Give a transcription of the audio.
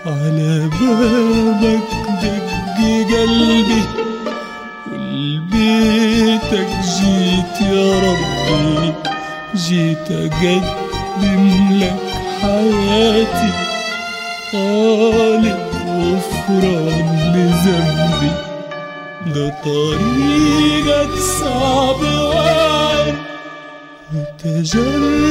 على بابك دق قلبي ولبيتك جيت يا ربي جيت أقدم لك حياتي طالب غفران لذنبي ده طريقك صعب وعد وتجرب